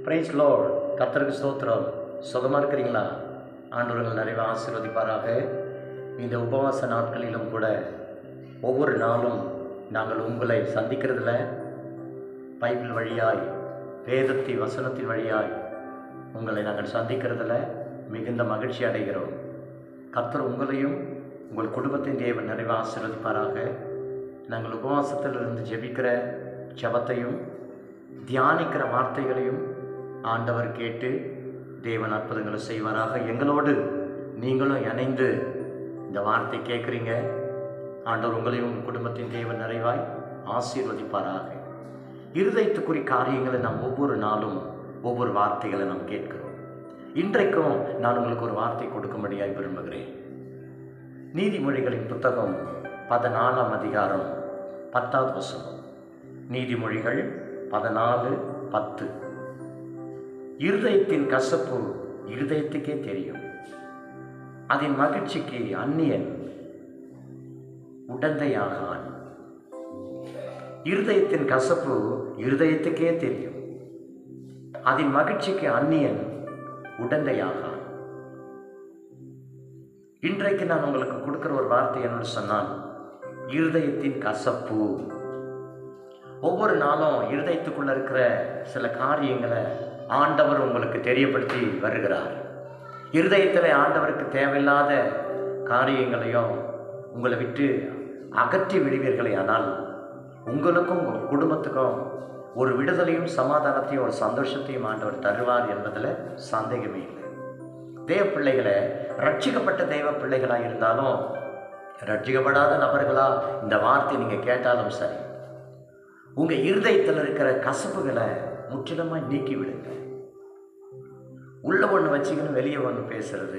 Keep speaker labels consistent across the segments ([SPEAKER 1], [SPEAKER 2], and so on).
[SPEAKER 1] price load கர்த்தருக்கு ஸ்தோத்திரம் சுகமாக இருக்கிறீங்களா ஆண்டவர்கள் நிறைவாக ஆசீர்வதிப்பாராக இந்த உபவாச நாட்களிலும் கூட ஒவ்வொரு நாளும் நாங்கள் உங்களை சந்திக்கிறதுல பைபிள் வழியாய் வேதத்தின் வசனத்தின் வழியாய் உங்களை நாங்கள் சந்திக்கிறதுல மிகுந்த மகிழ்ச்சி அடைகிறோம் கர்த்தர் உங்களையும் உங்கள் குடும்பத்தின் தேவன் நிறைவாக ஆசீர்வதிப்பாராக நாங்கள் உபவாசத்தில் இருந்து ஜெபிக்கிற ஜெபத்தையும் தியானிக்கிற வார்த்தைகளையும் ஆண்டவர் கேட்டு தேவன் அற்புதங்களை செய்வாராக எங்களோடு நீங்களும் இணைந்து இந்த வார்த்தை கேட்குறீங்க ஆண்டவர் உங்களையும் உங்கள் குடும்பத்தின் தேவன் நிறைவாய் ஆசீர்வதிப்பாராக இருதயத்துக்குறி காரியங்களை நாம் ஒவ்வொரு நாளும் ஒவ்வொரு வார்த்தைகளை நாம் கேட்கிறோம் இன்றைக்கும் நான் உங்களுக்கு ஒரு வார்த்தை கொடுக்கும்படியாய் விரும்புகிறேன் நீதிமொழிகளின் புத்தகம் பதினாலாம் அதிகாரம் பத்தாவது வசனம் நீதிமொழிகள் பதினாலு பத்து இருதயத்தின் கசப்பு இருதயத்துக்கே தெரியும் அதன் மகிழ்ச்சிக்கு அந்நியன் உடந்தையாகான் இருதயத்தின் கசப்பு இருதயத்துக்கே தெரியும் அதன் மகிழ்ச்சிக்கு அந்நியன் உடந்தையாகான் இன்றைக்கு நான் உங்களுக்கு கொடுக்குற ஒரு வார்த்தை என்னன்னு சொன்னால் இருதயத்தின் கசப்பு ஒவ்வொரு நாளும் இருதயத்துக்குள்ள இருக்கிற சில காரியங்களை ஆண்டவர் உங்களுக்கு தெரியப்படுத்தி வருகிறார் இருதயத்தில் ஆண்டவருக்கு தேவையில்லாத காரியங்களையும் உங்களை விட்டு அகற்றி விடுவீர்களே ஆனால் உங்களுக்கும் உங்கள் குடும்பத்துக்கும் ஒரு விடுதலையும் சமாதானத்தையும் ஒரு சந்தோஷத்தையும் ஆண்டவர் தருவார் என்பதில் சந்தேகமே இல்லை தேவ பிள்ளைகளை ரட்சிக்கப்பட்ட தெய்வ பிள்ளைகளாக இருந்தாலும் ரட்சிக்கப்படாத நபர்களா இந்த வார்த்தை நீங்கள் கேட்டாலும் சரி உங்கள் இருதயத்தில் இருக்கிற கசப்புகளை முற்றிலுமாக நீக்கி விடுங்க உள்ள ஒன்று வச்சுக்கணும் வெளியே ஒன்று பேசுறது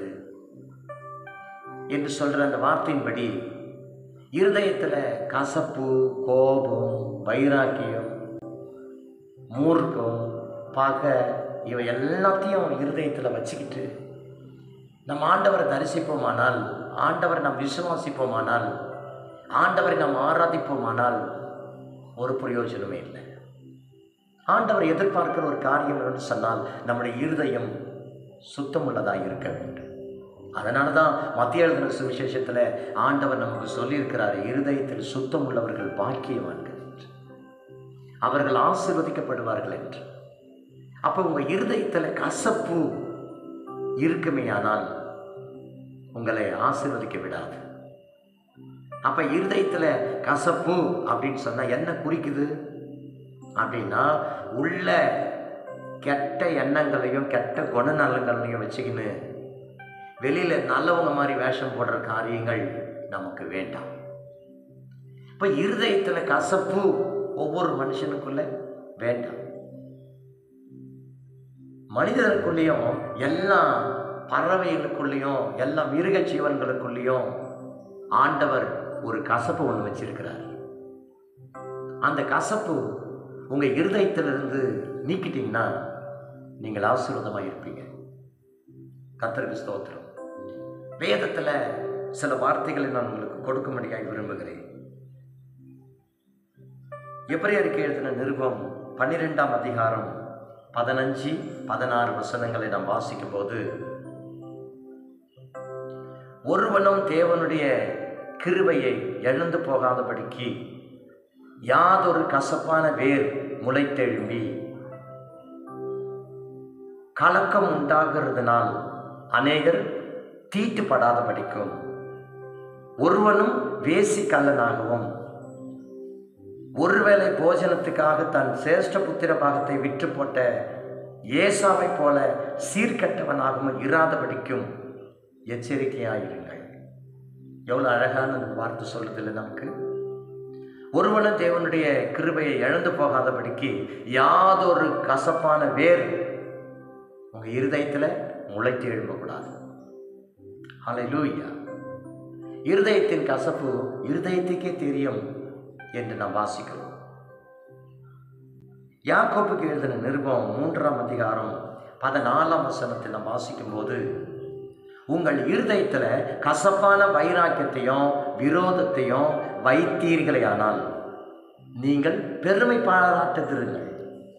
[SPEAKER 1] என்று சொல்கிற அந்த வார்த்தையின்படி இருதயத்தில் கசப்பு கோபம் வைராக்கியம் மூர்க்கம் பகை இவை எல்லாத்தையும் இருதயத்தில் வச்சுக்கிட்டு நம்ம ஆண்டவரை தரிசிப்போமானால் ஆண்டவரை நாம் விசுவாசிப்போமானால் ஆண்டவரை நாம் ஆராதிப்போமானால் ஒரு பிரயோஜனமே இல்லை ஆண்டவர் எதிர்பார்க்கிற ஒரு காரியம் என்னன்னு சொன்னால் நம்முடைய இருதயம் சுத்தமுள்ளதாக இருக்க வேண்டும் அதனால தான் மத்திய எழுதின சுவிசேஷத்தில் ஆண்டவர் நமக்கு சொல்லியிருக்கிறார் இருதயத்தில் சுத்தம் உள்ளவர்கள் பாக்கியவான்கள் என்று அவர்கள் ஆசிர்வதிக்கப்படுவார்கள் என்று அப்போ உங்கள் இருதயத்தில் கசப்பு இருக்குமேயானால் உங்களை ஆசிர்வதிக்க விடாது அப்போ இருதயத்தில் கசப்பு அப்படின்னு சொன்னால் என்ன குறிக்குது அப்படின்னா உள்ள கெட்ட எண்ணங்களையும் கெட்ட குணநலங்களையும் வச்சுக்கின்னு வெளியில் நல்லவங்க மாதிரி வேஷம் போடுற காரியங்கள் நமக்கு வேண்டாம் இப்போ இருதயத்தில் கசப்பு ஒவ்வொரு மனுஷனுக்குள்ள வேண்டாம் மனிதனுக்குள்ளேயும் எல்லா பறவைகளுக்குள்ளேயும் எல்லா மிருக ஜீவன்களுக்குள்ளேயும் ஆண்டவர் ஒரு கசப்பு ஒன்று வச்சிருக்கிறார் அந்த கசப்பு உங்கள் இருதயத்திலிருந்து நீக்கிட்டீங்கன்னா நீங்கள் ஆசீர்வாதமாக இருப்பீங்க கத்தருக்கு ஸ்தோத்திரம் வேதத்தில் சில வார்த்தைகளை நான் உங்களுக்கு கொடுக்கும்படியாக விரும்புகிறேன் எப்ரையருக்கு எழுதின நிருபம் பன்னிரெண்டாம் அதிகாரம் பதினஞ்சு பதினாறு வசனங்களை நாம் வாசிக்கும் போது ஒருவனும் தேவனுடைய கிருபையை எழுந்து போகாதபடிக்கு யாதொரு கசப்பான வேர் முளைத்தெழும்பி கலக்கம் உண்டாகிறதுனால் அநேகர் தீட்டுப்படாதபடிக்கும் ஒருவனும் வேசி கல்லனாகவும் ஒருவேளை போஜனத்துக்காக தன் சிரேஷ்ட புத்திர பாகத்தை விற்று போட்ட ஏசாவை போல சீர்கட்டவனாகவும் இராதபடிக்கும் எச்சரிக்கையாயிருங்கள் எவ்வளோ அழகான வார்த்தை சொல்றதில்லை நமக்கு ஒருவனும் தேவனுடைய கிருபையை இழந்து போகாதபடிக்கு யாதொரு கசப்பான வேர் உங்கள் இருதயத்தில் முளைத்து எழும்பக்கூடாது அலை லூயா இருதயத்தின் கசப்பு இருதயத்துக்கே தெரியும் என்று நாம் வாசிக்கிறோம் யாக்கோப்புக்கு எழுதின நிருபம் மூன்றாம் அதிகாரம் பதினாலாம் வசனத்தை நாம் வாசிக்கும் போது உங்கள் இருதயத்தில் கசப்பான வைராக்கியத்தையும் விரோதத்தையும் வைத்தீர்களேயானால் நீங்கள் பெருமை பாராட்டுகிறீர்கள்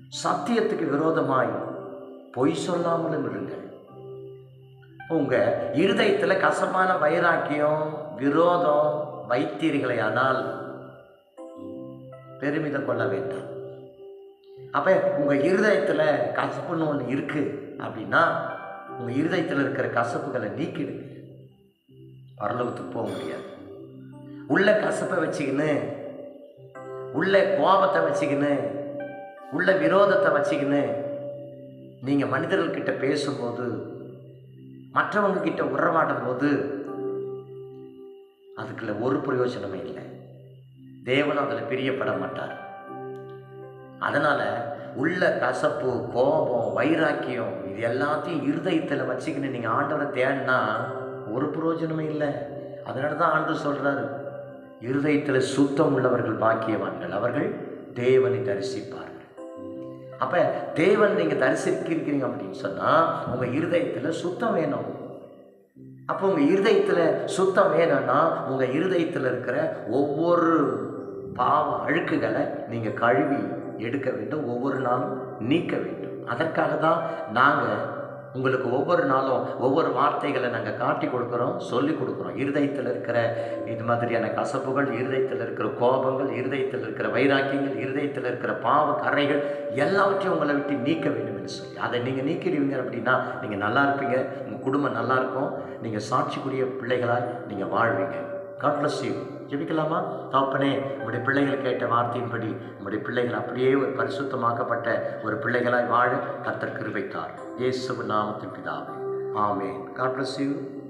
[SPEAKER 1] சத்தியத்துக்கு விரோதமாய் பொய் சொல்லாமலும் இருங்கள் உங்க இருதயத்தில் கசப்பான வைராக்கியம் விரோதம் வைத்தீர்களே ஆனால் பெருமிதம் கொள்ள வேண்டாம் அப்ப உங்க இருதயத்தில் கசப்புன்னு ஒன்று இருக்கு அப்படின்னா உங்க இருதயத்தில் இருக்கிற கசப்புகளை நீக்கிடுங்க பரலோகத்துக்கு போக முடியாது உள்ள கசப்பை வச்சுக்கின்னு உள்ள கோபத்தை வச்சுக்கின்னு உள்ள விரோதத்தை வச்சுக்கின்னு நீங்கள் மனிதர்கள்கிட்ட பேசும்போது மற்றவங்க கிட்ட உறவாடும் போது அதுக்குள்ள ஒரு பிரயோஜனமே இல்லை தேவன் அதில் பிரியப்பட மாட்டார் அதனால உள்ள கசப்பு கோபம் வைராக்கியம் இது எல்லாத்தையும் இருதயத்தில் வச்சுக்கின்னு நீங்கள் ஆண்டவரை தேடினா ஒரு பிரயோஜனமே இல்லை அதனால தான் ஆண்டு சொல்றாரு இருதயத்தில் சுத்தம் உள்ளவர்கள் பாக்கியவான்கள் அவர்கள் தேவனை தரிசிப்பார்கள் அப்ப தேவன் நீங்க தரிசிக்கிறீங்க அப்படின்னு சொன்னா உங்க இருதயத்தில் சுத்தம் வேணும் அப்போ உங்க இருதயத்துல சுத்தம் வேணும்னா உங்க இருதயத்தில் இருக்கிற ஒவ்வொரு பாவ அழுக்குகளை நீங்க கழுவி எடுக்க வேண்டும் ஒவ்வொரு நாளும் நீக்க வேண்டும் அதற்காக தான் நாங்கள் உங்களுக்கு ஒவ்வொரு நாளும் ஒவ்வொரு வார்த்தைகளை நாங்கள் காட்டி கொடுக்குறோம் சொல்லி கொடுக்குறோம் இருதயத்தில் இருக்கிற இது மாதிரியான கசப்புகள் இருதயத்தில் இருக்கிற கோபங்கள் இருதயத்தில் இருக்கிற வைராக்கியங்கள் இருதயத்தில் இருக்கிற பாவ கரைகள் எல்லாவற்றையும் உங்களை விட்டு நீக்க வேண்டும் என்று சொல்லி அதை நீங்கள் நீக்கிடுவீங்க அப்படின்னா நீங்கள் நல்லா இருப்பீங்க உங்கள் குடும்பம் நல்லா இருக்கும் நீங்கள் சாட்சிக்குரிய பிள்ளைகளாய் நீங்கள் வாழ்வீங்க காட் bless you ஜெபிக்கலாமா தாப்பனே உங்களுடைய பிள்ளைகள் கேட்ட வார்த்தையின்படி உங்களுடைய பிள்ளைகள் அப்படியே ஒரு பரிசுத்தமாக்கப்பட்ட ஒரு பிள்ளைகளாய் வாழ கர்த்தர் கிருபைத்தார் இயேசு நாமத்தின் பிதாவே ஆமென் காட் bless you